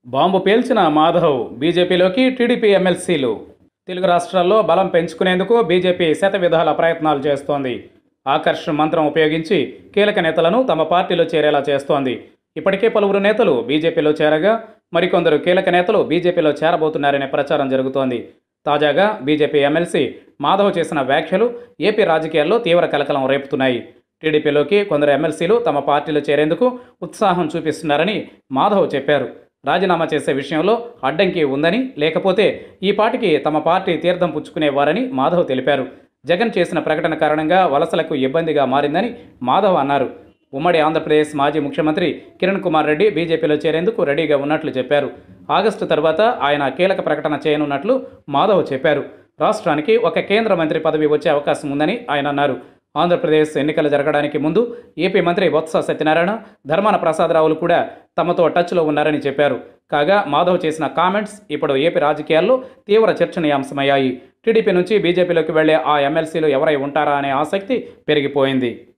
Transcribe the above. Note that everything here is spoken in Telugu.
బాంబు పేల్చిన మాధవ్ బీజేపీలోకి టీడీపీ ఎమ్మెల్సీలు తెలుగు రాష్ట్రాల్లో బలం పెంచుకునేందుకు బీజేపీ శత విధాల ప్రయత్నాలు చేస్తోంది ఆకర్ష్ మంత్రం ఉపయోగించి కీలక నేతలను తమ పార్టీలో చేరేలా చేస్తోంది ఇప్పటికే పలువురు నేతలు బీజేపీలో చేరగా మరికొందరు కీలక నేతలు బీజేపీలో చేరబోతున్నారనే ప్రచారం జరుగుతోంది తాజాగా బీజేపీ ఎమ్మెల్సీ మాధవ్ చేసిన వ్యాఖ్యలు ఏపీ రాజకీయాల్లో తీవ్ర కలకలం రేపుతున్నాయి టీడీపీలోకి కొందరు ఎమ్మెల్సీలు తమ పార్టీలో చేరేందుకు ఉత్సాహం చూపిస్తున్నారని మాధవ్ చెప్పారు రాజీనామా చేసే విషయంలో అడ్డంకి ఉందని లేకపోతే ఈ పాటికి తమ పార్టీ తీర్థం పుచ్చుకునేవారని మాధవ్ తెలిపారు జగన్ చేసిన ప్రకటన కారణంగా వలసలకు ఇబ్బందిగా మారిందని మాధవ్ అన్నారు ఉమ్మడి ఆంధ్రప్రదేశ్ మాజీ ముఖ్యమంత్రి కిరణ్ కుమార్ రెడ్డి బీజేపీలో చేరేందుకు రెడీగా ఉన్నట్లు చెప్పారు ఆగస్టు తర్వాత ఆయన కీలక ప్రకటన చేయనున్నట్లు మాధవ్ చెప్పారు రాష్ట్రానికి ఒక కేంద్ర మంత్రి పదవి వచ్చే అవకాశం ఉందని ఆయన అన్నారు ఆంధ్రప్రదేశ్ ఎన్నికలు జరగడానికి ముందు ఏపీ మంత్రి బొత్స సత్యనారాయణ ధర్మాన ప్రసాదరావులు కూడా తమతో టచ్లో ఉన్నారని చెప్పారు కాగా మాధవ్ చేసిన కామెంట్స్ ఇప్పుడు ఏపీ రాజకీయాల్లో తీవ్ర చర్చనీయాంశమయ్యాయి టీడీపీ నుంచి బీజేపీలోకి వెళ్లే ఆ ఎమ్మెల్సీలు ఎవరై ఉంటారా అనే ఆసక్తి పెరిగిపోయింది